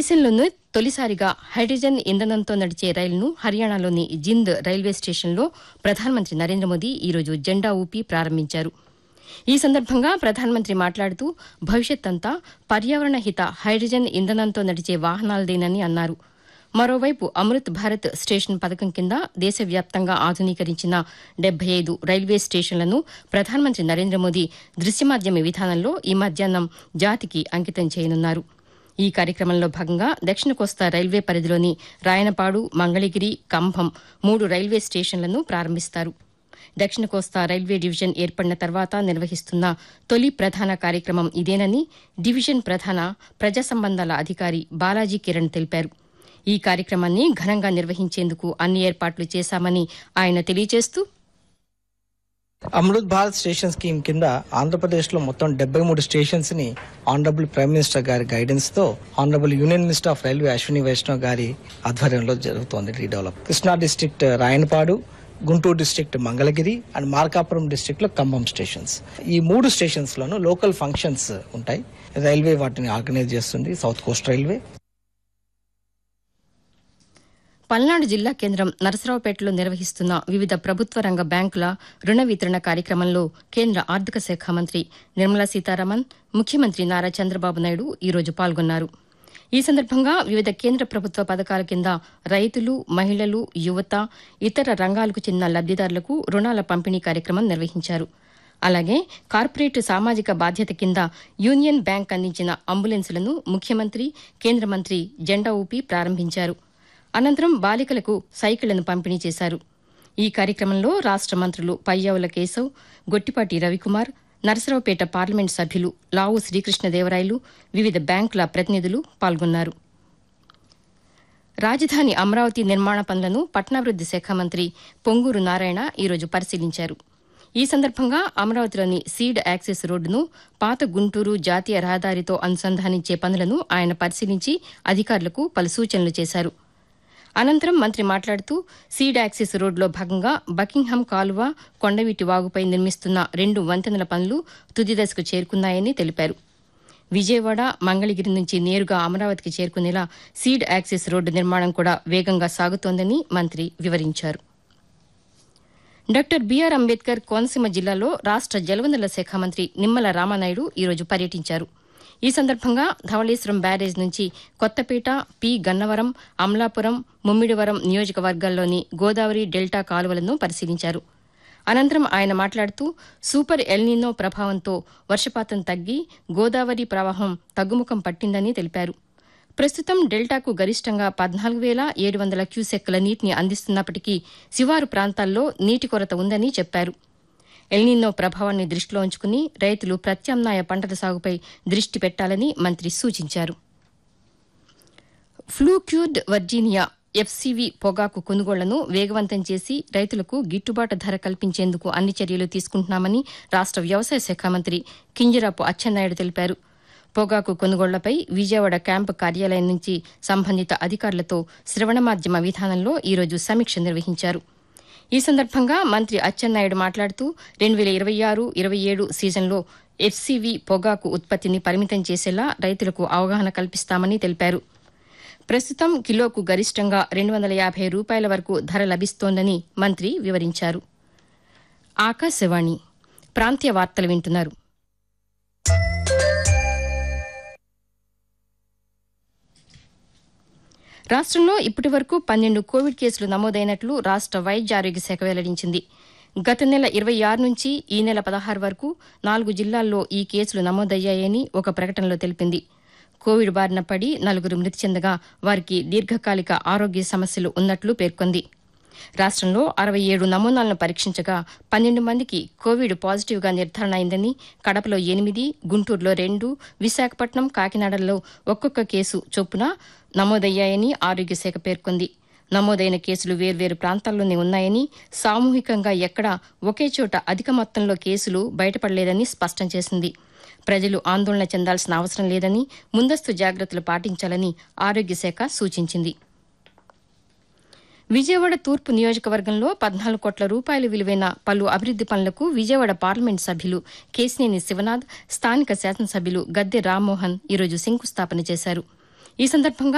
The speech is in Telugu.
దేశంలోనే తొలిసారిగా హైడ్రోజన్ ఇంధనంతో నడిచే రైలును హర్యానాలోని జింద్ రైల్వే స్టేషన్లో ప్రధానమంత్రి నరేంద్ర మోదీ ఈరోజు జెండా ఊపి ప్రారంభించారు ఈ సందర్భంగా ప్రధానమంత్రి మాట్లాడుతూ భవిష్యత్ అంతా పర్యావరణ హిత హైడ్రోజన్ ఇంధనంతో నడిచే వాహనాలదేనని అన్నారు మరోవైపు అమృత్ భారత్ స్టేషన్ పథకం కింద దేశవ్యాప్తంగా ఆధునీకరించిన డెబ్బై ఐదు రైల్వే స్టేషన్లను ప్రధానమంత్రి నరేంద్ర మోదీ దృశ్యమాధ్యమ విధానంలో ఈ మధ్యాహ్నం జాతికి అంకితం చేయనున్నారు ఈ కార్యక్రమంలో భాగంగా దక్షిణ కోస్తా రైల్వే పరిధిలోని రాయనపాడు మంగళగిరి కంభం మూడు రైల్వే స్టేషన్లను ప్రారంభిస్తారు దక్షిణ కోస్తా రైల్వే డివిజన్ ఏర్పడిన తర్వాత నిర్వహిస్తున్న తొలి ప్రధాన కార్యక్రమం ఇదేనని డివిజన్ ప్రధాన ప్రజా సంబంధాల అధికారి బాలాజీ కిరణ్ తెలిపారు ఈ కార్యక్రమాన్ని ఘనంగా నిర్వహించేందుకు అన్ని ఏర్పాట్లు చేశామని ఆయన తెలియజేస్తూ అమృత్ భారత్ స్టేషన్ స్కీమ్ కింద ఆంధ్రప్రదేశ్ లో మొత్తం డెబ్బై మూడు స్టేషన్స్ ని ఆనరబుల్ ప్రైమ్ మినిస్టర్ గారి గైడెన్స్ తో honourable union minister of railway Ashwini Vaishnaw గారి ఆధ్వర్యంలో జరుగుతోంది redevelop Krishna district Rayanapadu Guntur district Mangalagiri and Markapuram district లో ఖమ్మం స్టేషన్స్ ఈ మూడు స్టేషన్స్ లోనూ లోకల్ ఫంక్షన్స్ ఉంటాయి రైల్వే వాటిని ఆర్గనైజ్ చేస్తుంది సౌత్ కోస్ట్ రైల్వే పల్నాడు జిల్లా కేంద్రం నరసరావుపేటలో నిర్వహిస్తున్న వివిధ ప్రభుత్వ రంగ బ్యాంకుల రుణ వితరణ కార్యక్రమంలో కేంద్ర ఆర్థిక శాఖ మంత్రి నిర్మలా సీతారామన్ ముఖ్యమంత్రి నారా చంద్రబాబు నాయుడు ఈరోజు పాల్గొన్నారు ఈ సందర్భంగా వివిధ కేంద్ర ప్రభుత్వ పథకాల కింద రైతులు మహిళలు యువత ఇతర రంగాలకు చెందిన లబ్దిదారులకు రుణాల పంపిణీ కార్యక్రమం నిర్వహించారు అలాగే కార్పొరేట్ సామాజిక బాధ్యత కింద యూనియన్ బ్యాంక్ అందించిన అంబులెన్సులను ముఖ్యమంత్రి కేంద్ర మంత్రి జెండా ఊపి ప్రారంభించారు అనంతరం బాలికలకు సైకిళ్లను పంపిణీ చేశారు ఈ కార్యక్రమంలో రాష్ట మంత్రులు పయ్యావుల కేశవ్ గొట్టిపాటి రవికుమార్ నరసరావుపేట పార్లమెంట్ సభ్యులు లావు శ్రీకృష్ణదేవరాయలు వివిధ బ్యాంకుల ప్రతినిధులు పాల్గొన్నారు రాజధాని అమరావతి నిర్మాణ పనులను పట్టణాభివృద్ది శాఖ మంత్రి పొంగూరు నారాయణ ఈరోజు పరిశీలించారు ఈ సందర్భంగా అమరావతిలోని సీడ్ యాక్సెస్ రోడ్డును పాత గుంటూరు జాతీయ రహదారితో అనుసంధానించే పనులను ఆయన పరిశీలించి అధికారులకు పలు సూచనలు చేశారు అనంతరం మంత్రి మాట్లాడుతూ సీడ్ యాక్సిస్ రోడ్లో భాగంగా బకింగ్హామ్ కాలువ కొండవీటి వాగుపై నిర్మిస్తున్న రెండు వంతెనల పనులు తుది దశకు చేరుకున్నాయని తెలిపారు విజయవాడ మంగళగిరి నుంచి నేరుగా అమరావతికి చేరుకునేలా సీడ్ యాక్సిస్ రోడ్డు నిర్మాణం కూడా వేగంగా సాగుతోందని మంత్రి వివరించారు డాక్టర్ బీఆర్ అంబేద్కర్ కోనసీమ జిల్లాలో రాష్ట జలవనరుల శాఖ మంత్రి నిమ్మల రామానాయుడు ఈరోజు పర్యటించారు ఈ సందర్భంగా ధవళేశ్వరం బ్యారేజ్ నుంచి కొత్తపేట పి గన్నవరం అమలాపురం ముమ్మిడివరం నియోజకవర్గాల్లోని గోదావరి డెల్టా కాలువలను పరిశీలించారు అనంతరం ఆయన మాట్లాడుతూ సూపర్ ఎల్నినో ప్రభావంతో వర్షపాతం తగ్గి గోదావరి ప్రవాహం తగ్గుముఖం పట్టిందని తెలిపారు ప్రస్తుతం డెల్టాకు గరిష్టంగా పద్నాలుగు వేల ఏడు వందల క్యూసెక్కుల నీటిని అందిస్తున్నప్పటికీ శివారు ప్రాంతాల్లో నీటి కొరత ఉందని చెప్పారు ఎల్నినో ప్రభావాన్ని దృష్టిలో ఉంచుకుని రైతులు ప్రత్యామ్నాయ పంటల సాగుపై దృష్టి పెట్టాలని మంత్రి సూచించారు ఫ్లూక్యూర్డ్ వర్జీనియా ఎఫ్సీవీ పొగాకు కొనుగోళ్లను వేగవంతం చేసి రైతులకు గిట్టుబాటు ధర కల్పించేందుకు అన్ని చర్యలు తీసుకుంటున్నామని రాష్ట వ్యవసాయ శాఖ మంత్రి కింజరాపు అచ్చెన్నాయుడు తెలిపారు పొగాకు కొనుగోళ్లపై విజయవాడ క్యాంపు కార్యాలయం నుంచి సంబంధిత అధికారులతో శ్రవణ మాధ్యమ విధానంలో ఈరోజు సమీక్ష నిర్వహించారు ఈ సందర్భంగా మంత్రి అచ్చెన్నాయుడు మాట్లాడుతూ రెండు వేల ఇరవై ఆరు ఇరవై ఏడు సీజన్లో ఎఫ్సీవీ పొగాకు ఉత్పత్తిని పరిమితం చేసేలా రైతులకు అవగాహన కల్పిస్తామని తెలిపారు ప్రస్తుతం కిలోకు గరిష్టంగా రెండు వందల యాభై రూపాయల వరకు ధర లభిస్తోందని మంత్రి వివరించారు ఆకాశవాణి ప్రాంతీయ వార్తలు వింటున్నారు రాష్ట్రంలో ఇప్పటి వరకు పన్నెండు కోవిడ్ కేసులు నమోదైనట్లు రాష్ట వైద్య ఆరోగ్య శాఖ వెల్లడించింది గత నెల ఇరవై ఆరు నుంచి ఈ నెల పదహారు వరకు నాలుగు జిల్లాల్లో ఈ కేసులు నమోదయ్యాయని ఒక ప్రకటనలో తెలిపింది కోవిడ్ బారిన పడి నలుగురు మృతి చెందగా వారికి దీర్ఘకాలిక ఆరోగ్య సమస్యలు ఉన్నట్లు పేర్కొంది రాష్ట్రంలో అరవై ఏడు నమూనాలను పరీక్షించగా పన్నెండు మందికి కోవిడ్ పాజిటివ్గా నిర్ధారణ అయిందని కడపలో ఎనిమిది గుంటూరులో రెండు విశాఖపట్నం కాకినాడలో ఒక్కొక్క కేసు చొప్పున నమోదయ్యాయని ఆరోగ్య శాఖ పేర్కొంది నమోదైన కేసులు వేర్వేరు ప్రాంతాల్లోనే ఉన్నాయని సామూహికంగా ఎక్కడా ఒకే చోట అధిక మొత్తంలో కేసులు బయటపడలేదని స్పష్టం చేసింది ప్రజలు ఆందోళన చెందాల్సిన అవసరం లేదని ముందస్తు జాగ్రత్తలు పాటించాలని ఆరోగ్య శాఖ సూచించింది విజయవాడ తూర్పు నియోజకవర్గంలో పద్నాలుగు కోట్ల రూపాయల విలువైన పలు అభివృద్ది పనులకు విజయవాడ పార్లమెంట్ సభ్యులు కేసినేని శివనాథ్ స్థానిక శాసనసభ్యులు గద్దె రామ్మోహన్ ఈరోజు శంకుస్థాపన చేశారు ఈ సందర్భంగా